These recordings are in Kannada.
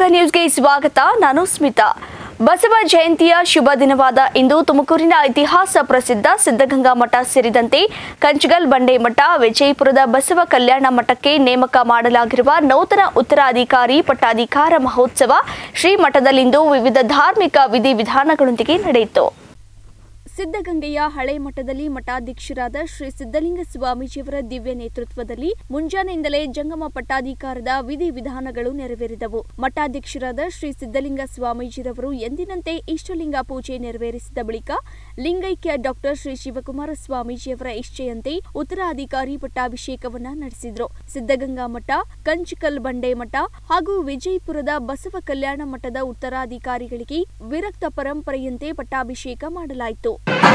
ನ್ಯೂಸ್ಗೆ ಸ್ವಾಗತ ನಾನು ಸ್ಮಿತಾ ಬಸವ ಜಯಂತಿಯ ಶುಭ ದಿನವಾದ ಇಂದು ತುಮಕೂರಿನ ಇತಿಹಾಸ ಪ್ರಸಿದ್ಧ ಸಿದ್ಧಗಂಗಾ ಮಠ ಸೇರಿದಂತೆ ಕಂಚಗಲ್ ಬಂಡೆ ಮಠ ವಿಜಯಪುರದ ಬಸವ ಕಲ್ಯಾಣ ಮಠಕ್ಕೆ ನೇಮಕ ಮಾಡಲಾಗಿರುವ ನೂತನ ಉತ್ತರಾಧಿಕಾರಿ ಪಟ್ಟಾಧಿಕಾರ ಮಹೋತ್ಸವ ಶ್ರೀಮಠದಲ್ಲಿಂದು ವಿವಿಧ ಧಾರ್ಮಿಕ ವಿಧಿವಿಧಾನಗಳೊಂದಿಗೆ ನಡೆಯಿತು ಸಿದ್ಧಗಂಗೆಯ ಹಳೆ ಮಠದಲ್ಲಿ ಮಠಾಧ್ಯಕ್ಷರಾದ ಶ್ರೀ ಸಿದ್ಧಲಿಂಗ ಸ್ವಾಮೀಜಿಯವರ ದಿವ್ಯ ನೇತೃತ್ವದಲ್ಲಿ ಮುಂಜಾನೆಯಿಂದಲೇ ಜಂಗಮ ಪಟ್ಟಾಧಿಕಾರದ ವಿಧಿವಿಧಾನಗಳು ನೆರವೇರಿದವು ಮಠಾಧ್ಯಕ್ಷರಾದ ಶ್ರೀ ಸಿದ್ಧಲಿಂಗ ಸ್ವಾಮೀಜಿರವರು ಎಂದಿನಂತೆ ಇಷ್ಟಲಿಂಗ ಪೂಜೆ ನೆರವೇರಿಸಿದ ಬಳಿಕ ಲಿಂಗೈಕ್ಯ ಡಾಕ್ಟರ್ ಶ್ರೀ ಶಿವಕುಮಾರ ಸ್ವಾಮೀಜಿಯವರ ಇಚ್ಛೆಯಂತೆ ಉತ್ತರಾಧಿಕಾರಿ ಪಟ್ಟಾಭಿಷೇಕವನ್ನ ನಡೆಸಿದ್ರು ಸಿದ್ಧಗಂಗಾ ಮಠ ಕಂಚಿಕಲ್ ಬಂಡೆ ಮಠ ಹಾಗೂ ವಿಜಯಪುರದ ಬಸವ ಕಲ್ಯಾಣ ಮಠದ ಉತ್ತರಾಧಿಕಾರಿಗಳಿಗೆ ವಿರಕ್ತ ಪರಂಪರೆಯಂತೆ ಪಟ್ಟಾಭಿಷೇಕ ಮಾಡಲಾಯಿತು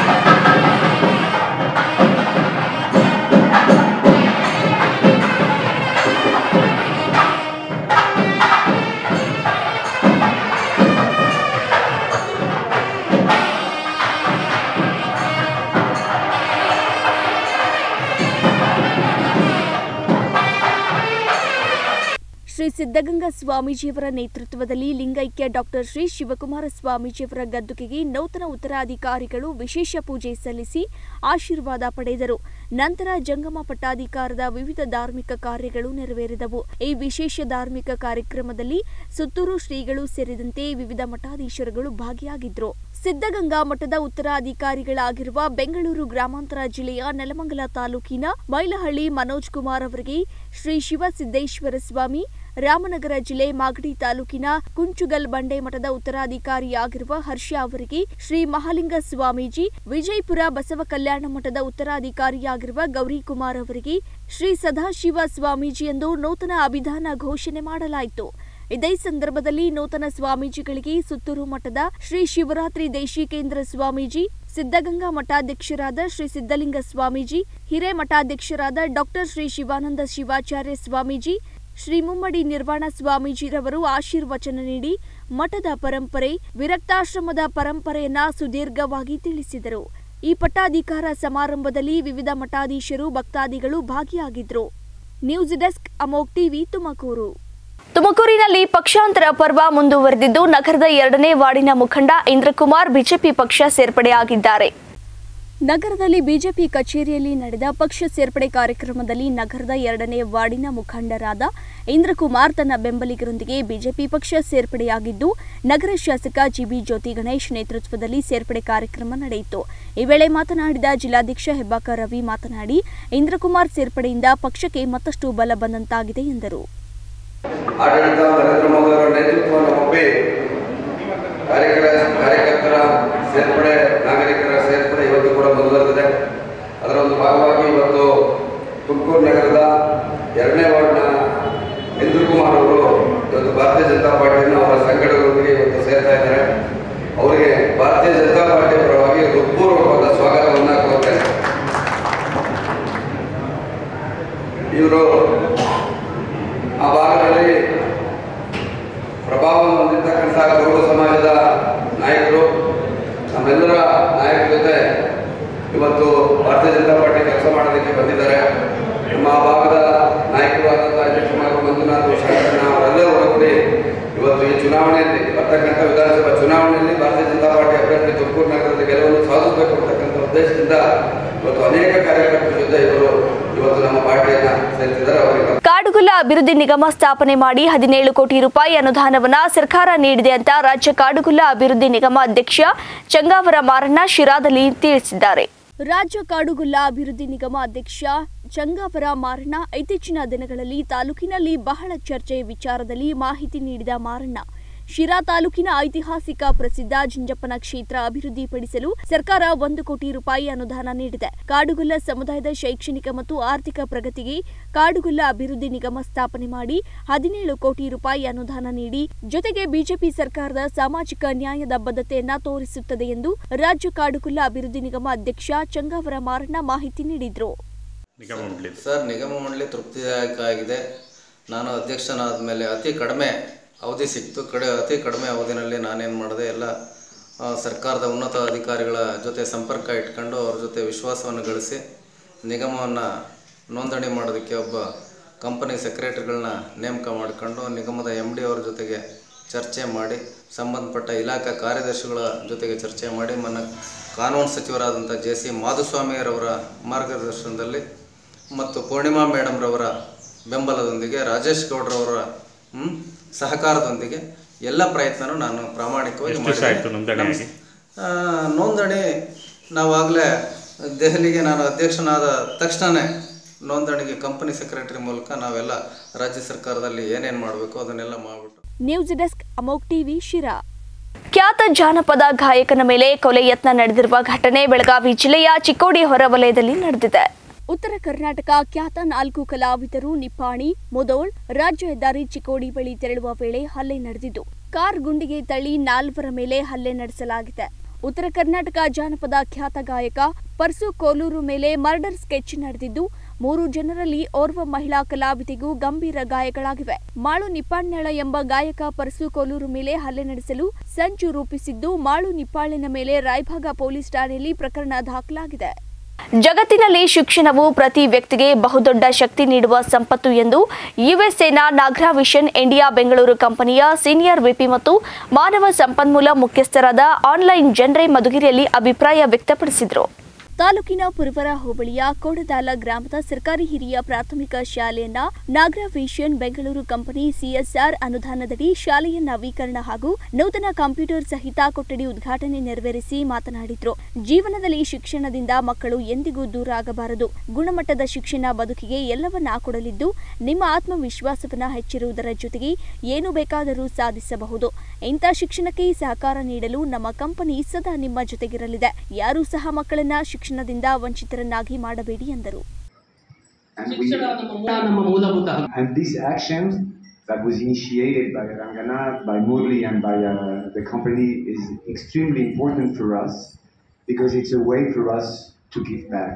ಶ್ರೀ ಸಿದ್ಧಗಂಗಾ ಸ್ವಾಮೀಜಿಯವರ ನೇತೃತ್ವದಲ್ಲಿ ಲಿಂಗೈಕ್ಯ ಡಾಕ್ಟರ್ ಶ್ರೀ ಶಿವಕುಮಾರ ಸ್ವಾಮೀಜಿಯವರ ಗದ್ದುಗೆಗೆ ನೂತನ ಉತ್ತರಾಧಿಕಾರಿಗಳು ವಿಶೇಷ ಪೂಜೆ ಸಲ್ಲಿಸಿ ಆಶೀರ್ವಾದ ಪಡೆದರು ನಂತರ ಜಂಗಮ ಪಟ್ಟಾಧಿಕಾರದ ವಿವಿಧ ಧಾರ್ಮಿಕ ಕಾರ್ಯಗಳು ನೆರವೇರಿದವು ಈ ವಿಶೇಷ ಧಾರ್ಮಿಕ ಕಾರ್ಯಕ್ರಮದಲ್ಲಿ ಸುತ್ತೂರು ಶ್ರೀಗಳು ಸೇರಿದಂತೆ ವಿವಿಧ ಮಠಾಧೀಶರುಗಳು ಭಾಗಿಯಾಗಿದ್ದರು ಸಿದ್ಧಗಂಗಾ ಮಠದ ಉತ್ತರಾಧಿಕಾರಿಗಳಾಗಿರುವ ಬೆಂಗಳೂರು ಗ್ರಾಮಾಂತರ ಜಿಲ್ಲೆಯ ನೆಲಮಂಗಲ ತಾಲೂಕಿನ ಮೈಲಹಳ್ಳಿ ಮನೋಜ್ ಕುಮಾರ್ ಅವರಿಗೆ ಶ್ರೀ ಶಿವಸಿದ್ದೇಶ್ವರ ಸ್ವಾಮಿ ರಾಮನಗರ ಜಿಲ್ಲೆ ಮಾಗಡಿ ತಾಲೂಕಿನ ಕುಂಚುಗಲ್ ಬಂಡೆ ಮಠದ ಉತ್ತರಾಧಿಕಾರಿಯಾಗಿರುವ ಹರ್ಷ ಅವರಿಗೆ ಶ್ರೀ ಮಹಾಲಿಂಗ ಸ್ವಾಮೀಜಿ ವಿಜಯಪುರ ಬಸವ ಕಲ್ಯಾಣ ಮಠದ ಉತ್ತರಾಧಿಕಾರಿಯಾಗಿರುವ ಗೌರಿಕುಮಾರ್ ಅವರಿಗೆ ಶ್ರೀ ಸದಾಶಿವ ಸ್ವಾಮೀಜಿ ಎಂದು ನೂತನ ಅಭಿಧಾನ ಘೋಷಣೆ ಮಾಡಲಾಯಿತು ಇದೇ ಸಂದರ್ಭದಲ್ಲಿ ನೂತನ ಸ್ವಾಮೀಜಿಗಳಿಗೆ ಸುತ್ತೂರು ಮಠದ ಶ್ರೀ ಶಿವರಾತ್ರಿ ದೇಶಿಕೇಂದ್ರ ಸ್ವಾಮೀಜಿ ಸಿದ್ಧಗಂಗಾ ಮಠಾಧ್ಯಕ್ಷರಾದ ಶ್ರೀ ಸಿದ್ಧಲಿಂಗ ಸ್ವಾಮೀಜಿ ಹಿರೇಮಠಾಧ್ಯಕ್ಷರಾದ ಡಾಕ್ಟರ್ ಶ್ರೀ ಶಿವಾನಂದ ಶಿವಾಚಾರ್ಯ ಸ್ವಾಮೀಜಿ ಶ್ರೀ ಮುಮ್ಮಡಿ ನಿರ್ವಾಣ ಸ್ವಾಮೀಜಿರವರು ಆಶೀರ್ವಚನ ನೀಡಿ ಮಠದ ಪರಂಪರೆ ವಿರಕ್ತಾಶ್ರಮದ ಪರಂಪರೆಯನ್ನ ಸುದೀರ್ಘವಾಗಿ ತಿಳಿಸಿದರು ಈ ಪಟ್ಟಾಧಿಕಾರ ಸಮಾರಂಭದಲ್ಲಿ ವಿವಿಧ ಮಠಾಧೀಶರು ಭಕ್ತಾದಿಗಳು ಭಾಗಿಯಾಗಿದ್ದರು ನ್ಯೂಸ್ ಡೆಸ್ಕ್ ಅಮೋಕ್ ಟಿವಿ ತುಮಕೂರು ತುಮಕೂರಿನಲ್ಲಿ ಪಕ್ಷಾಂತರ ಪರ್ವ ಮುಂದುವರೆದಿದ್ದು ನಗರದ ಎರಡನೇ ವಾರ್ಡಿನ ಮುಖಂಡ ಇಂದ್ರಕುಮಾರ್ ಬಿಜೆಪಿ ಪಕ್ಷ ಸೇರ್ಪಡೆಯಾಗಿದ್ದಾರೆ ನಗರದಲ್ಲಿ ಬಿಜೆಪಿ ಕಚೇರಿಯಲ್ಲಿ ನಡೆದ ಪಕ್ಷ ಸೇರ್ಪಡೆ ಕಾರ್ಯಕ್ರಮದಲ್ಲಿ ನಗರದ ಎರಡನೇ ವಾರ್ಡಿನ ಮುಖಂಡರಾದ ಇಂದ್ರಕುಮಾರ್ ತನ್ನ ಬೆಂಬಲಿಗರೊಂದಿಗೆ ಬಿಜೆಪಿ ಪಕ್ಷ ಸೇರ್ಪಡೆಯಾಗಿದ್ದು ನಗರ ಶಾಸಕ ಜಿಬಿ ಜ್ಯೋತಿ ಗಣೇಶ್ ನೇತೃತ್ವದಲ್ಲಿ ಸೇರ್ಪಡೆ ಕಾರ್ಯಕ್ರಮ ನಡೆಯಿತು ಈ ವೇಳೆ ಮಾತನಾಡಿದ ಜಿಲ್ಲಾಧ್ಯಕ್ಷ ಹೆಬ್ಬಾಕ ರವಿ ಮಾತನಾಡಿ ಇಂದ್ರಕುಮಾರ್ ಸೇರ್ಪಡೆಯಿಂದ ಪಕ್ಷಕ್ಕೆ ಮತ್ತಷ್ಟು ಬಲ ಬಂದಂತಾಗಿದೆ ಎಂದರು ಆಡಳಿತ ನರೇಂದ್ರ ಮೋದಿ ಅವರ ನೇತೃತ್ವವನ್ನು ಒಪ್ಪಿ ಕಾರ್ಯಕರ ಕಾರ್ಯಕರ್ತರ ಸೇರ್ಪಡೆ ನಾಗರಿಕರ ಸೇರ್ಪಡೆ ಇವತ್ತು ಕೂಡ ಮುಂದುವರೆದಿದೆ ಅದರ ಒಂದು ಭಾಗವಾಗಿ ಇವತ್ತು ತುಮಕೂರು ನಗರದ ಎರಡನೇ ವಾರ್ಡ್ನ ಇಂದ್ರಕುಮಾರ್ ಅವರು ಇವತ್ತು ಭಾರತೀಯ ಜನತಾ ಪಾರ್ಟಿಯನ್ನು ಅವರ ಸಂಘಟನೆಗಳೊಂದಿಗೆ ಇವತ್ತು ಸೇರ್ತಾ ಇದ್ದಾರೆ ಅವರಿಗೆ ಭಾರತೀಯ ಜನತಾ ಪಾರ್ಟಿ ಪರವಾಗಿ ಹೃತ್ಪೂರ್ವಕವಾದ ಸ್ವಾಗತವನ್ನು ಕೋರ್ತೇನೆ ಇವರು ಆ ಭಾಗದಲ್ಲಿ ಪ್ರಭಾವ ಹೊಂದಿರ್ತಕ್ಕಂಥ ಗೌಡ ಸಮಾಜದ ನಾಯಕರು ನಮ್ಮೆಲ್ಲರ ನಾಯಕರ ಜೊತೆ ಇವತ್ತು ಭಾರತೀಯ ಜನತಾ ಪಾರ್ಟಿ ಕೆಲಸ ಮಾಡೋದಕ್ಕೆ ಬಂದಿದ್ದಾರೆ ನಮ್ಮ ಆ ಭಾಗದ ನಾಯಕರು ಆದಂಥ ಅಧ್ಯಕ್ಷ ಮಂಜುನಾಥ್ ಶಂಕರಣ್ಣ ಅವರೆಲ್ಲರೂ ಒಳಗೂಡಿ ಇವತ್ತು ಈ ಚುನಾವಣೆಯಲ್ಲಿ ಬರ್ತಕ್ಕಂಥ ವಿಧಾನಸಭಾ ಚುನಾವಣೆಯಲ್ಲಿ ಭಾರತೀಯ ಜನತಾ ಪಾರ್ಟಿ ಅಭ್ಯರ್ಥಿ ತುಮಕೂರು ನಗರದ ಗೆಲುವನ್ನು ಸಾಧಿಸಬೇಕು ಅಂತಕ್ಕಂಥ ಉದ್ದೇಶದಿಂದ ಇವತ್ತು ಅನೇಕ ಕಾರ್ಯಕರ್ತರ ಜೊತೆ ಇವರು ಇವತ್ತು ನಮ್ಮ ಪಾರ್ಟಿಯನ್ನ ಸೇರ್ತಿದ್ದಾರೆ ಅವರಿಗೆ ಕಾಡುಗೊಲ್ಲ ಅಭಿವೃದ್ಧಿ ನಿಗಮ ಸ್ಥಾಪನೆ ಮಾಡಿ ಹದಿನೇಳು ಕೋಟಿ ರೂಪಾಯಿ ಅನುದಾನವನ್ನ ಸರ್ಕಾರ ನೀಡಿದೆ ಅಂತ ರಾಜ್ಯ ಕಾಡುಗೊಲ್ಲ ಅಭಿವೃದ್ಧಿ ನಿಗಮ ಅಧ್ಯಕ್ಷ ಚಂಗಾವರ ಮಾರಣ್ಣ ಶಿರಾದಲ್ಲಿ ತಿಳಿಸಿದ್ದಾರೆ ರಾಜ್ಯ ಕಾಡುಗೊಲ್ಲ ಅಭಿವೃದ್ಧಿ ನಿಗಮ ಅಧ್ಯಕ್ಷ ಚಂಗಾವರ ಮಾರಣ್ಣ ಇತ್ತೀಚಿನ ದಿನಗಳಲ್ಲಿ ತಾಲೂಕಿನಲ್ಲಿ ಬಹಳ ಚರ್ಚೆ ವಿಚಾರದಲ್ಲಿ ಮಾಹಿತಿ ನೀಡಿದ ಮಾರಣ್ಣ ಶಿರಾ ತಾಲೂಕಿನ ಐತಿಹಾಸಿಕ ಪ್ರಸಿದ್ಧ ಜಿಂಜಪ್ಪನ ಕ್ಷೇತ್ರ ಅಭಿವೃದ್ಧಿಪಡಿಸಲು ಸರ್ಕಾರ ಒಂದು ಕೋಟಿ ರೂಪಾಯಿ ಅನುದಾನ ನೀಡಿದೆ ಕಾಡುಗೊಲ್ಲ ಸಮುದಾಯದ ಶೈಕ್ಷಣಿಕ ಮತ್ತು ಆರ್ಥಿಕ ಪ್ರಗತಿಗೆ ಕಾಡುಗೊಲ್ಲ ಅಭಿವೃದ್ಧಿ ನಿಗಮ ಸ್ಥಾಪನೆ ಮಾಡಿ ಹದಿನೇಳು ಕೋಟಿ ರೂಪಾಯಿ ಅನುದಾನ ನೀಡಿ ಜೊತೆಗೆ ಬಿಜೆಪಿ ಸರ್ಕಾರದ ಸಾಮಾಜಿಕ ನ್ಯಾಯದ ಬದ್ಧತೆಯನ್ನ ತೋರಿಸುತ್ತದೆ ಎಂದು ರಾಜ್ಯ ಕಾಡುಗೊಲ್ಲ ಅಭಿವೃದ್ಧಿ ನಿಗಮ ಅಧ್ಯಕ್ಷ ಚಂಗಾವರ ಮಾರಣ್ಣ ಮಾಹಿತಿ ನೀಡಿದ್ರು ನಿಗಮ ಮಂಡಳಿ ಸರ್ ನಿಗಮ ಮಂಡಳಿ ತೃಪ್ತಿದಾಯಕ ಆಗಿದೆ ನಾನು ಅಧ್ಯಕ್ಷನಾದ ಮೇಲೆ ಅತಿ ಕಡಿಮೆ ಅವಧಿ ಸಿಕ್ತು ಕಡೆ ಅತಿ ಕಡಿಮೆ ಅವಧಿನಲ್ಲಿ ನಾನೇನು ಮಾಡಿದೆ ಎಲ್ಲ ಆ, ಸರ್ಕಾರದ ಉನ್ನತ ಅಧಿಕಾರಿಗಳ ಜೊತೆ ಸಂಪರ್ಕ ಇಟ್ಕೊಂಡು ಅವ್ರ ಜೊತೆ ವಿಶ್ವಾಸವನ್ನು ಗಳಿಸಿ ನಿಗಮವನ್ನು ನೋಂದಣಿ ಮಾಡೋದಕ್ಕೆ ಒಬ್ಬ ಕಂಪನಿ ಸೆಕ್ರೆಟರಿಗಳನ್ನ ನೇಮಕ ಮಾಡಿಕೊಂಡು ನಿಗಮದ ಎಮ್ ಡಿ ಅವ್ರ ಜೊತೆಗೆ ಚರ್ಚೆ ಮಾಡಿ ಸಂಬಂಧಪಟ್ಟ ಇಲಾಖಾ ಕಾರ್ಯದರ್ಶಿಗಳ ಜೊತೆಗೆ ಚರ್ಚೆ ಮಾಡಿ ಮೊನ್ನೆ ಕಾನೂನು ಸಚಿವರಾದಂಥ ಜೆ ಸಿ ಮಾಧುಸ್ವಾಮಿಯರವರ ಮಾರ್ಗದರ್ಶನದಲ್ಲಿ ಮತ್ತು ಪೂರ್ಣಿಮಾ ಮೇಡಮ್ರವರ ಬೆಂಬಲದೊಂದಿಗೆ ರಾಜೇಶ್ ಗೌಡ್ರವರ ಹ್ಮ್, ಸಹಕಾರದೊಂದಿಗೆ ಎಲ್ಲ ಪ್ರಯತ್ನನೂ ನಾನು ಪ್ರಾಮಾಣಿಕವಾಗಿ ಎಷ್ಟು ದಿವಸ ಆಯ್ತು ನೋಂದಣಿ ನಮ್ಮ- ಆಗಿ? ಆ, ನೋಂದಣಿ ನಾವಾಗಲೇ ದೆಹಲಿಗೆ ನಾನು ಅಧ್ಯಕ್ಷನಾದ ತಕ್ಷಣವೇ ನೋಂದಣಿಗೆ ಕಂಪನಿ ಸೆಕ್ರೆಟರಿ ಮೂಲಕ ನಾವೆಲ್ಲ ರಾಜ್ಯ ಸರ್ಕಾರದಲ್ಲಿ ಏನೇನು ಮಾಡಬೇಕು ಅದನ್ನೆಲ್ಲ ಮಾಡಿಬಿಟ್ಟು ನ್ಯೂಸ್ ಡೆಸ್ಕ್ ಅಮೋಕ್ ಟಿವಿ ಶಿರಾ ಖ್ಯಾತ ಜಾನಪದ ಗಾಯಕನ ಮೇಲೆ ಕೊಲೆ ಯತ್ನ ನಡೆದಿರುವ ಘಟನೆ ಬೆಳಗಾವಿ ಜಿಲ್ಲೆಯ ಚಿಕ್ಕೋಡಿ ಹೊರವಲಯದಲ್ಲಿ ನಡೆದಿದೆ ಉತ್ತರ ಕರ್ನಾಟಕ ಖ್ಯಾತ ನಾಲ್ಕು ಕಲಾವಿದರು ನಿಪ್ಪಾಣಿ ಮುದೋಳ್ ರಾಜ್ಯ ಹೆದ್ದಾರಿ ಚಿಕ್ಕೋಡಿ ಬಳಿ ತೆರಳುವ ವೇಳೆ ಹಲ್ಲೆ ನಡೆದಿದ್ದು ಕಾರ್ ಗುಂಡಿಗೆ ತಳ್ಳಿ ನಾಲ್ವರ ಮೇಲೆ ಹಲ್ಲೆ ನಡೆಸಲಾಗಿದೆ ಉತ್ತರ ಕರ್ನಾಟಕ ಜಾನಪದ ಖ್ಯಾತ ಗಾಯಕ ಪರ್ಸು ಕೋಲೂರು ಮೇಲೆ ಮರ್ಡರ್ ಸ್ಕೆಚ್ ನಡೆದಿದ್ದು ಮೂರು ಜನರಲ್ಲಿ ಓರ್ವ ಮಹಿಳಾ ಕಲಾವಿದೆಗೂ ಗಂಭೀರ ಗಾಯಗಳಾಗಿವೆ ಮಾಳು ನಿಪ್ಪಾಣ್ಯಳ ಎಂಬ ಗಾಯಕ ಪರ್ಸು ಕೋಲೂರು ಮೇಲೆ ಹಲ್ಲೆ ನಡೆಸಲು ಸಂಚು ರೂಪಿಸಿದ್ದು ಮಾಳು ನಿಪ್ಪಾಳಿನ ಮೇಲೆ ರಾಯಭಾಗ ಪೊಲೀಸ್ ಠಾಣೆಯಲ್ಲಿ ಪ್ರಕರಣ ದಾಖಲಾಗಿದೆ ಜಗತ್ತಿನಲ್ಲಿ ಶಿಕ್ಷಣವು ಪ್ರತಿ ವ್ಯಕ್ತಿಗೆ ಬಹುದೊಡ್ಡ ಶಕ್ತಿ ನೀಡುವ ಸಂಪತ್ತು ಎಂದು ಯುಎಸ್ಎನ ನಾಗ್ರಾ ವಿಷನ್ ಇಂಡಿಯಾ ಬೆಂಗಳೂರು ಕಂಪನಿಯ ಸೀನಿಯರ್ ವಿಪಿ ಮತ್ತು ಮಾನವ ಸಂಪನ್ಮೂಲ ಮುಖ್ಯಸ್ಥರಾದ ಆನ್ಲೈನ್ ಜನರೇ ಮಧುಗಿರಿಯಲ್ಲಿ ಅಭಿಪ್ರಾಯ ವ್ಯಕ್ತಪಡಿಸಿದರು ತಾಲೂಕಿನ ಪುರವರ ಹೋಬಳಿಯ ಕೋಡದಾಲ ಗ್ರಾಮದ ಸರ್ಕಾರಿ ಹಿರಿಯ ಪ್ರಾಥಮಿಕ ಶಾಲೆಯನ್ನ ನಾಗರಾವಿಷನ್ ಬೆಂಗಳೂರು ಕಂಪನಿ ಸಿಎಸ್ಆರ್ ಅನುದಾನದಡಿ ಶಾಲೆಯ ನವೀಕರಣ ಹಾಗೂ ನೂತನ ಕಂಪ್ಯೂಟರ್ ಸಹಿತ ಕೊಠಡಿ ಉದ್ಘಾಟನೆ ನೆರವೇರಿಸಿ ಮಾತನಾಡಿದ್ರು ಜೀವನದಲ್ಲಿ ಶಿಕ್ಷಣದಿಂದ ಮಕ್ಕಳು ಎಂದಿಗೂ ದೂರ ಆಗಬಾರದು ಗುಣಮಟ್ಟದ ಶಿಕ್ಷಣ ಬದುಕಿಗೆ ಎಲ್ಲವನ್ನ ಕೊಡಲಿದ್ದು ನಿಮ್ಮ ಆತ್ಮವಿಶ್ವಾಸವನ್ನ ಹೆಚ್ಚಿರುವುದರ ಜೊತೆಗೆ ಏನು ಬೇಕಾದರೂ ಸಾಧಿಸಬಹುದು ಇಂಥ ಶಿಕ್ಷಣಕ್ಕೆ ಸಹಕಾರ ನೀಡಲು ನಮ್ಮ ಕಂಪನಿ ಸದಾ ನಿಮ್ಮ ಜೊತೆಗಿರಲಿದೆ ಯಾರೂ ಸಹ ಮಕ್ಕಳನ್ನ ಶಿಕ್ಷಣದಿಂದ ವಂಚಿತರನ್ನಾಗಿ ಮಾಡಬೇಡಿ ಎಂದರು And, we, ಶಿಕ್ಷಣ ನಮ್ಮ ಮೂಲ- ನಮ್ಮ ಮೂಲಭೂತ ಹಕ್ಕು. and this action that was initiated by Rangana, by Murli, and by uh, the company is extremely important for us because it's a way for us to give back.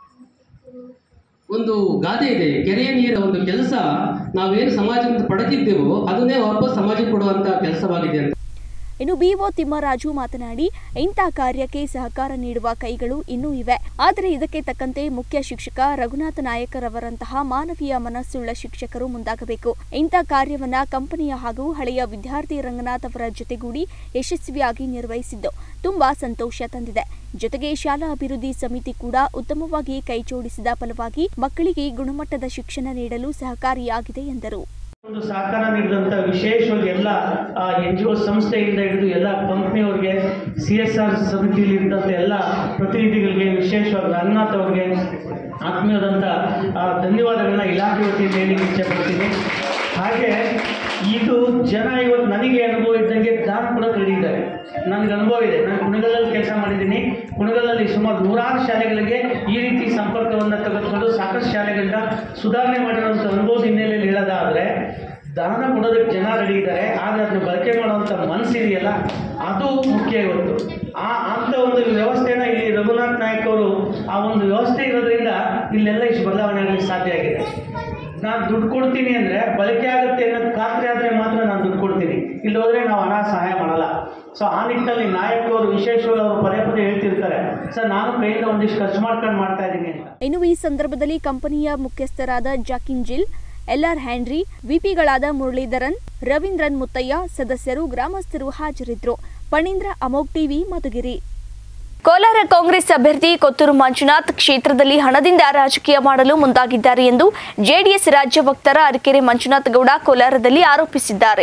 ಒಂದು ಗಾದೆ ಇದೆ ಕೆರೆಯ ನೀರ ಒಂದು ಕೆಲಸ ನಾವೇನು ಸಮಾಜದಿಂದ ಪಡೆದಿದ್ದೇವೋ ಅದನ್ನೇ ವಾಪಸ್ ಸಮಾಜಕ್ಕೆ ಕೊಡುವಂತ ಕೆಲಸವಾಗಿದೆ ಅಂತ ಇನ್ನು ಬಿಒ ತಿಮ್ಮರಾಜು ಮಾತನಾಡಿ ಇಂಥ ಕಾರ್ಯಕ್ಕೆ ಸಹಕಾರ ನೀಡುವ ಕೈಗಳು ಇನ್ನೂ ಇವೆ ಆದರೆ ಇದಕ್ಕೆ ತಕ್ಕಂತೆ ಮುಖ್ಯ ಶಿಕ್ಷಕ ರಘುನಾಥ ನಾಯಕರವರಂತಹ ಮಾನವೀಯ ಮನಸ್ಸುಳ್ಳ ಶಿಕ್ಷಕರು ಮುಂದಾಗಬೇಕು ಇಂಥ ಕಾರ್ಯವನ್ನ ಕಂಪನಿಯ ಹಾಗೂ ಹಳೆಯ ವಿದ್ಯಾರ್ಥಿ ರಂಗನಾಥ್ ಅವರ ಜೊತೆಗೂಡಿ ಯಶಸ್ವಿಯಾಗಿ ನಿರ್ವಹಿಸಿದ್ದು ತುಂಬಾ ಸಂತೋಷ ತಂದಿದೆ ಜೊತೆಗೆ ಶಾಲಾ ಅಭಿವೃದ್ಧಿ ಸಮಿತಿ ಕೂಡ ಉತ್ತಮವಾಗಿ ಕೈಜೋಡಿಸಿದ ಫಲವಾಗಿ ಮಕ್ಕಳಿಗೆ ಗುಣಮಟ್ಟದ ಶಿಕ್ಷಣ ನೀಡಲು ಸಹಕಾರಿಯಾಗಿದೆ ಎಂದರು ಒಂದು ಸಹಕಾರ ನೀಡಿದಂಥ ವಿಶೇಷವಾಗಿ ಎಲ್ಲ ಎನ್ ಜಿ ಒ ಸಂಸ್ಥೆಯಿಂದ ಹಿಡಿದು ಎಲ್ಲ ಕಂಪ್ನಿಯವ್ರಿಗೆ ಸಿ ಎಸ್ ಆರ್ ಸಮಿತಿಯಲ್ಲಿ ಇದ್ದಂಥ ಎಲ್ಲ ಪ್ರತಿನಿಧಿಗಳಿಗೆ ವಿಶೇಷವಾಗಿ ರಂಗನಾಥ್ ಅವ್ರಿಗೆ ಆತ್ಮೀಯವಾದಂಥ ಆ, ಧನ್ಯವಾದಗಳನ್ನ ಇಲಾಖೆ ವತಿಯಿಂದ ಹೇಳಲಿಕ್ಕೆ ಇಚ್ಛೆಪಡ್ತೀನಿ ಹಾಗೆ ಇದು ಜನ ಇವತ್ತು ನನಗೆ ಅನುಭವ ಇದ್ದಂಗೆ ದಾನ ಕೂಡ ತಿಳಿದಿದ್ದಾರೆ ನನಗೆ ಅನುಭವ ಇದೆ ನಾನು ಕುಣಗಲಲ್ಲಿ ಕೆಲಸ ಮಾಡಿದ್ದೀನಿ ಕುಣಗಲಲ್ಲಿ ಸುಮಾರು ನೂರಾರು ಶಾಲೆಗಳಿಗೆ ಈ ರೀತಿ ಸಂಪರ್ಕವನ್ನು ತೆಗೆದುಕೊಂಡು ಸಾಕಷ್ಟು ಶಾಲೆಗಳನ್ನ ಸುಧಾರಣೆ ಮಾಡಿರುವಂಥ ಅನುಭವದ ಹಿನ್ನೆಲೆಯಲ್ಲಿ ಹೇಳೋದಾದರೆ ದಾನ ಕೊಡೋದಕ್ಕೆ ಜನ ರೆಡಿ ಇದ್ದಾರೆ ಆದರೆ ಅದನ್ನ ಬಳಕೆ ಮಾಡುವಂಥ ಮನಸ್ಸಿದೆಯಲ್ಲ ಅದು ಮುಖ್ಯ ಇವತ್ತು ಆ ಅಂಥ ಒಂದು ವ್ಯವಸ್ಥೆನ ಇಲ್ಲಿ ರಘುನಾಥ್ ನಾಯಕ್ ಅವರು ಆ ಒಂದು ವ್ಯವಸ್ಥೆ ಇರೋದ್ರಿಂದ ಇಲ್ಲೆಲ್ಲ ಇಷ್ಟು ಬದಲಾವಣೆ ಆಗಲಿಕ್ಕೆ ಸಾಧ್ಯ ಆಗಿದೆ ನಾನು ದುಡ್ಡು ಕೊಡ್ತೀನಿ ಅಂದರೆ ಬಳಕೆ ಆಗುತ್ತೆ ಅನ್ನೋದು ಖಾತ್ರಿ ಆದರೆ ಮಾತ್ರ ನಾನು ದುಡ್ಡು ಕೊಡ್ತೀನಿ ಇಲ್ಲಿ ಹೋದರೆ ನಾವು ಹಣ ಸಹಾಯ ಮಾಡಲ್ಲ ಸೊ ಆ ನಿಟ್ಟಿನಲ್ಲಿ ನಾಯಕರು ವಿಶೇಷವಾಗಿ ಅವರು ಪದೇ ಪದೇ ಹೇಳ್ತಿರ್ತಾರೆ ಸರ್ ನಾನು ಕೈಯಿಂದ ಒಂದಿಷ್ಟು ಖರ್ಚು ಮಾಡ್ಕೊಂಡು ಮಾಡ್ತಾ ಇದ್ದೀನಿ ಅಂತ ಇನ್ನು ಈ ಸಂದರ್ಭದಲ್ಲಿ ಕಂಪನಿಯ ಮುಖ್ಯಸ್ಥರಾದ ಜಾಕಿನ್ ಜಿಲ್ ಎಲ್ಆರ್ ಹ್ಯಾಂಡ್ರಿ ವಿಪಿಗಳಾದ ಮುರಳೀಧರನ್ ರವೀಂದ್ರನ್ ಮುತ್ತಯ್ಯ ಸದಸ್ಯರು ಗ್ರಾಮಸ್ಥರು ಹಾಜರಿದ್ದರು ಪಣೀಂದ್ರ ಅಮೋಗ್ ಟಿವಿ ಮಧುಗಿರಿ ಕೋಲಾರ ಕಾಂಗ್ರೆಸ್ ಅಭ್ಯರ್ಥಿ ಕೊತ್ತೂರು ಮಂಜುನಾಥ್ ಕ್ಷೇತ್ರದಲ್ಲಿ ಹಣದಿಂದ ರಾಜಕೀಯ ಮಾಡಲು ಮುಂದಾಗಿದ್ದಾರೆ ಎಂದು ಜೆಡಿಎಸ್ ರಾಜ್ಯ ವಕ್ತಾರ ಅರಕೆರೆ ಮಂಜುನಾಥ್ ಗೌಡ ಕೋಲಾರದಲ್ಲಿ ಆರೋಪಿಸಿದ್ದಾರೆ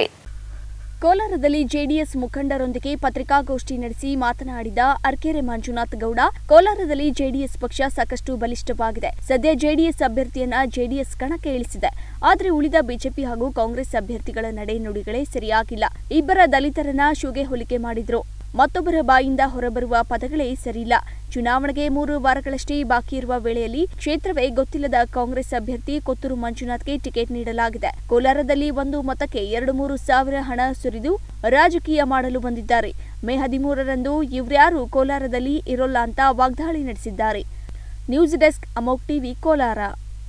ಕೋಲಾರದಲ್ಲಿ ಜೆಡಿಎಸ್ ಮುಖಂಡರೊಂದಿಗೆ ಪತ್ರಿಕಾಗೋಷ್ಠಿ ನಡೆಸಿ ಮಾತನಾಡಿದ ಅರ್ಕೆರೆ ಮಂಜುನಾಥ್ ಗೌಡ ಕೋಲಾರದಲ್ಲಿ ಜೆಡಿಎಸ್ ಪಕ್ಷ ಸಾಕಷ್ಟು ಬಲಿಷ್ಠವಾಗಿದೆ ಸದ್ಯ ಜೆಡಿಎಸ್ ಅಭ್ಯರ್ಥಿಯನ್ನ ಜೆಡಿಎಸ್ ಕಣಕ್ಕೆ ಇಳಿಸಿದೆ ಆದರೆ ಉಳಿದ ಬಿಜೆಪಿ ಹಾಗೂ ಕಾಂಗ್ರೆಸ್ ಅಭ್ಯರ್ಥಿಗಳ ನಡೆ ನುಡಿಗಳೇ ಸರಿಯಾಗಿಲ್ಲ ಇಬ್ಬರ ದಲಿತರನ್ನ ಶೂಗೆ ಹೋಲಿಕೆ ಮಾಡಿದ್ರು ಮತ್ತೊಬ್ಬರ ಬಾಯಿಂದ ಹೊರಬರುವ ಪದಗಳೇ ಸರಿಯಿಲ್ಲ ಚುನಾವಣೆಗೆ ಮೂರು ವಾರಗಳಷ್ಟೇ ಬಾಕಿ ಇರುವ ವೇಳೆಯಲ್ಲಿ ಕ್ಷೇತ್ರವೇ ಗೊತ್ತಿಲ್ಲದ ಕಾಂಗ್ರೆಸ್ ಅಭ್ಯರ್ಥಿ ಕೊತ್ತೂರು ಮಂಜುನಾಥ್ಗೆ ಟಿಕೆಟ್ ನೀಡಲಾಗಿದೆ ಕೋಲಾರದಲ್ಲಿ ಒಂದು ಮತಕ್ಕೆ ಎರಡು ಮೂರು ಸಾವಿರ ಹಣ ಸುರಿದು ರಾಜಕೀಯ ಮಾಡಲು ಬಂದಿದ್ದಾರೆ ಮೇ ಹದಿಮೂರರಂದು ಇವ್ರ್ಯಾರು ಕೋಲಾರದಲ್ಲಿ ಇರೋಲ್ಲ ಅಂತ ವಾಗ್ದಾಳಿ ನಡೆಸಿದ್ದಾರೆ ನ್ಯೂಸ್ ಡೆಸ್ಕ್ ಅಮೋಕ್ ಟಿವಿ ಕೋಲಾರ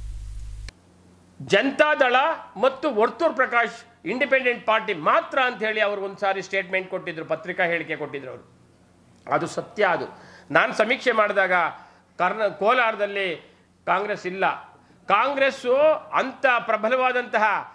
ಜನತಾದಳ ಮತ್ತು ವರ್ತೂರ್ ಪ್ರಕಾಶ್ ಇಂಡಿಪೆಂಡೆಂಟ್ ಪಾರ್ಟಿ ಮಾತ್ರ ಅಂತ ಹೇಳಿ ಅವರು ಒಂದು ಸಾರಿ ಸ್ಟೇಟ್ಮೆಂಟ್ ಕೊಟ್ಟಿದ್ರು ಪತ್ರಿಕಾ ಹೇಳಿಕೆ ಕೊಟ್ಟಿದ್ರು ಅವರು ಅದು ಸತ್ಯ ಅದು ನಾನು ಸಮೀಕ್ಷೆ ಮಾಡಿದಾಗ ಕರ್ನ ಕೋಲಾರದಲ್ಲಿ ಕಾಂಗ್ರೆಸ್ ಇಲ್ಲ ಕಾಂಗ್ರೆಸ್ಸು ಅಂಥ ಪ್ರಬಲವಾದಂತಹ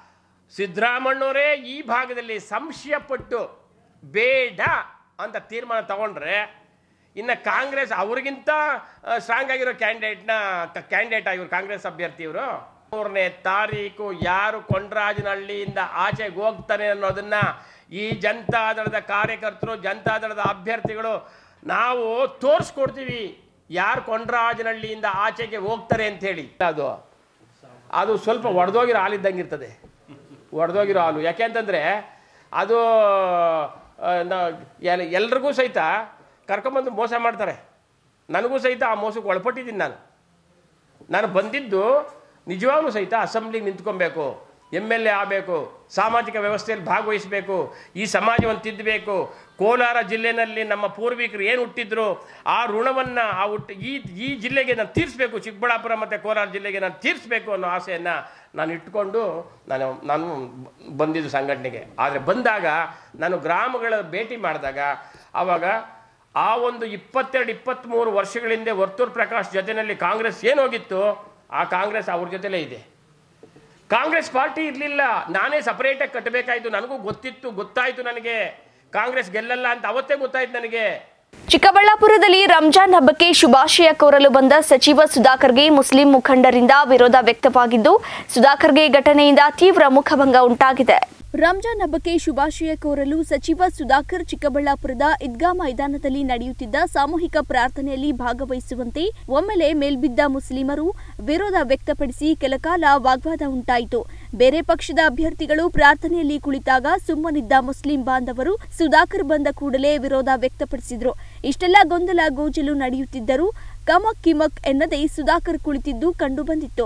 ಸಿದ್ದರಾಮಣ್ಣವರೇ ಈ ಭಾಗದಲ್ಲಿ ಸಂಶಯಪಟ್ಟು ಬೇಡ ಅಂತ ತೀರ್ಮಾನ ತಗೊಂಡ್ರೆ ಇನ್ನು ಕಾಂಗ್ರೆಸ್ ಅವ್ರಿಗಿಂತ ಸ್ಟ್ರಾಂಗ್ ಆಗಿರೋ ಕ್ಯಾಂಡಿಡೇಟ್ನ ಕ್ಯಾಂಡಿಡೇಟ್ ಆಗಿರೋ ಕಾಂಗ್ರೆಸ್ ಅಭ್ಯರ್ಥಿ ಇವರು ಮೂರನೇ ತಾರೀಕು ಯಾರು ಕೊಂಡ್ರಾಜನಹಳ್ಳಿಯಿಂದ ಆಚೆಗೆ ಹೋಗ್ತಾನೆ ಅನ್ನೋದನ್ನ ಈ ಜನತಾದಳದ ಕಾರ್ಯಕರ್ತರು ಜನತಾದಳದ ಅಭ್ಯರ್ಥಿಗಳು ನಾವು ತೋರಿಸ್ಕೊಡ್ತೀವಿ ಯಾರು ಕೊಂಡ್ರಾಜನಹಳ್ಳಿಯಿಂದ ಆಚೆಗೆ ಹೋಗ್ತಾರೆ ಅಂತ ಹೇಳಿ ಅದು ಅದು ಸ್ವಲ್ಪ ಒಡೆದೋಗಿರೋ ಹಾಲಿದ್ದಂಗೆ ಇರ್ತದೆ ಒಡೆದೋಗಿರೋ ಹಾಲು ಯಾಕೆಂತಂದರೆ ಅದು ಆ, ನ- ಎಲ್- ಎಲ್ರಿಗೂ ಸಹಿತ ಕರ್ಕೊಂಬಂದು ಮೋಸ ಮಾಡ್ತಾರೆ ನನಗೂ ಸಹಿತ ಆ ಮೋಸಕ್ಕೆ ಒಳಪಟ್ಟಿದ್ದೀನಿ ನಾನು ನಾನು ಬಂದಿದ್ದು ನಿಜವಾಗ್ಲೂ ಸಹಿತ ಅಸೆಂಬ್ಲಿಗೆ ನಿಂತ್ಕೊಬೇಕು ಎಮ್ ಎಲ್ ಎ ಆಗಬೇಕು ಸಾಮಾಜಿಕ ವ್ಯವಸ್ಥೆಯಲ್ಲಿ ಭಾಗವಹಿಸಬೇಕು ಈ ಸಮಾಜವನ್ನು ತಿದ್ದಬೇಕು ಕೋಲಾರ ಜಿಲ್ಲೆಯಲ್ಲಿ ನಮ್ಮ ಪೂರ್ವಿಕರು ಏನು ಹುಟ್ಟಿದ್ರು ಆ ಋಣವನ್ನು ಆ ಹುಟ್ಟು ಈ ಈ ಜಿಲ್ಲೆಗೆ ನಾನು ತೀರಿಸಬೇಕು ಚಿಕ್ಕಬಳ್ಳಾಪುರ ಮತ್ತು ಕೋಲಾರ ಜಿಲ್ಲೆಗೆ ನಾನು ತೀರಿಸಬೇಕು ಅನ್ನೋ ಆಸೆಯನ್ನು ನಾನು ಇಟ್ಕೊಂಡು ನಾನು ನಾನು ಬಂದಿದ್ದು ಸಂಘಟನೆಗೆ ಆದರೆ ಬಂದಾಗ ನಾನು ಗ್ರಾಮಗಳ ಭೇಟಿ ಮಾಡಿದಾಗ ಆವಾಗ ಆ ಒಂದು ಇಪ್ಪತ್ತೆರಡು ಇಪ್ಪತ್ತ್ಮೂರು ವರ್ಷಗಳ ಹಿಂದೆ ವರ್ತೂರ್ ಪ್ರಕಾಶ್ ಜೊತೆಯಲ್ಲಿ ಕಾಂಗ್ರೆಸ್ ಏನೋಗಿತ್ತು ಆ ಕಾಂಗ್ರೆಸ್ ಅವ್ರ ಜೊತೆಲೇ ಇದೆ ಕಾಂಗ್ರೆಸ್ ಪಾರ್ಟಿ ಇರಲಿಲ್ಲ ನಾನೇ ಸಪರೇಟಾಗಿ ಕಟ್ಟಬೇಕಾಯ್ತು ನನಗೂ ಗೊತ್ತಿತ್ತು ಗೊತ್ತಾಯಿತು ನನಗೆ ಕಾಂಗ್ರೆಸ್ ಗೆಲ್ಲಲ್ಲ ಅಂತ ಅವತ್ತೇ ಗೊತ್ತಾಯ್ತು ನನಗೆ ಚಿಕ್ಕಬಳ್ಳಾಪುರದಲ್ಲಿ ರಂಜಾನ್ ಹಬ್ಬಕ್ಕೆ ಶುಭಾಶಯ ಕೋರಲು ಬಂದ ಸಚಿವ ಸುಧಾಕರ್ಗೆ ಮುಸ್ಲಿಂ ಮುಖಂಡರಿಂದ ವಿರೋಧ ವ್ಯಕ್ತವಾಗಿದ್ದು ಸುಧಾಕರ್ಗೆ ಘಟನೆಯಿಂದ ತೀವ್ರ ಮುಖಭಂಗ ಉಂಟಾಗಿದೆ ರಂಜಾನ್ ಹಬ್ಬಕ್ಕೆ ಶುಭಾಶಯ ಕೋರಲು ಸಚಿವ ಸುಧಾಕರ್ ಚಿಕ್ಕಬಳ್ಳಾಪುರದ ಈದ್ಗಾ ಮೈದಾನದಲ್ಲಿ ನಡೆಯುತ್ತಿದ್ದ ಸಾಮೂಹಿಕ ಪ್ರಾರ್ಥನೆಯಲ್ಲಿ ಭಾಗವಹಿಸುವಂತೆ ಒಮ್ಮೆಲೆ ಮೇಲ್ಬಿದ್ದ ಮುಸ್ಲಿಮರು ವಿರೋಧ ವ್ಯಕ್ತಪಡಿಸಿ ಕೆಲಕಾಲ ವಾಗ್ವಾದ ಉಂಟಾಯಿತು ಬೇರೆ ಪಕ್ಷದ ಅಭ್ಯರ್ಥಿಗಳು ಪ್ರಾರ್ಥನೆಯಲ್ಲಿ ಕುಳಿತಾಗ ಸುಮ್ಮನಿದ್ದ ಮುಸ್ಲಿಂ ಬಾಂಧವರು ಸುಧಾಕರ್ ಬಂದ ಕೂಡಲೇ ವಿರೋಧ ವ್ಯಕ್ತಪಡಿಸಿದ್ರು ಇಷ್ಟೆಲ್ಲ ಗೊಂದಲ ಗೋಜಲು ನಡೆಯುತ್ತಿದ್ದರೂ ಕಮಕ್ ಕಿಮಕ್ ಎನ್ನದೇ ಸುಧಾಕರ್ ಕುಳಿತಿದ್ದು ಕಂಡುಬಂದಿತ್ತು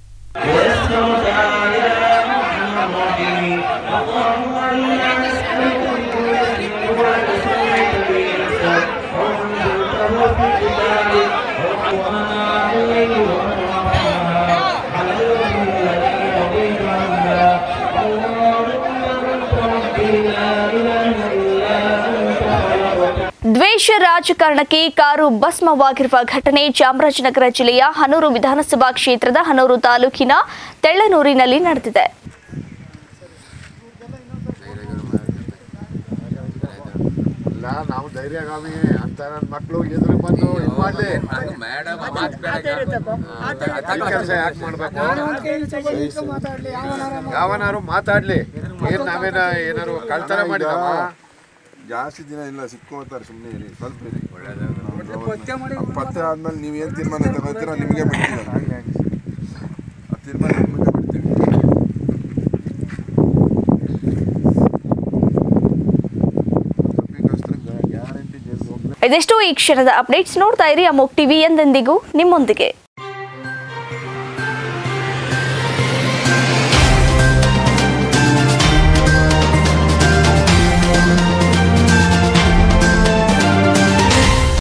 ದ್ವೇಷ ರಾಜಕಾರಣಕ್ಕೆ ಕಾರು ಭಸ್ಮವಾಗಿರುವ ಘಟನೆ ಚಾಮರಾಜನಗರ ಜಿಲ್ಲೆಯ ಹನೂರು ವಿಧಾನಸಭಾ ಕ್ಷೇತ್ರದ ಹನೂರು ತಾಲೂಕಿನ ತೆಳ್ಳನೂರಿನಲ್ಲಿ ನಡೆದಿದೆ ಇಲ್ಲ ನಾವು ಧೈರ್ಯಗಾಮಿ ಅಂತ ನನ್ನ ಮಕ್ಕಳು ಎದುರು ಬಂದು ಇದು ಮಾಡಿ ಕೆಲಸ ಯಾಕೆ ಮಾಡ್ಬೇಕು ಯಾವನಾರು ಮಾತಾಡ್ಲಿ ಏನ್ ನಾವೇನ ಏನಾರು ಕಳ್ತನ ಮಾಡಿದವ ಜಾಸ್ತಿ ದಿನ ಇಲ್ಲ ಸಿಕ್ಕೋತಾರೆ ಸುಮ್ಮನೆ ಇರಿ ಸ್ವಲ್ಪ ಇರಿ ಒಳ್ಳೆಯದು ಪತ್ತೆ ಆದ್ಮೇಲೆ ನೀವು ಏನು ತೀರ್ಮಾನ ತಗೋತೀರೋ ನಿಮಗೆ ಬಿಡ್ತೀವಿ ಆ ತೀರ್ಮಾನ ನಿಮಗೆ ಬಿಡ್ತೀವಿ ತಪ್ಪಿಗೋಸ್ಕರ ಗ್ಯಾರಂಟಿ ಜೈಲ್ಗೆ ಹೋಗ್ಬೇಕು ಇದೆಷ್ಟು ಈ ಕ್ಷಣದ ಅಪ್ಡೇಟ್ಸ್ ನೋಡ್ತಾ ಇರಿ ಅಮೋಕ್ ಟಿವಿ ಎಂದೆಂದಿಗೂ ನಿಮ್ಮೊಂದಿಗೆ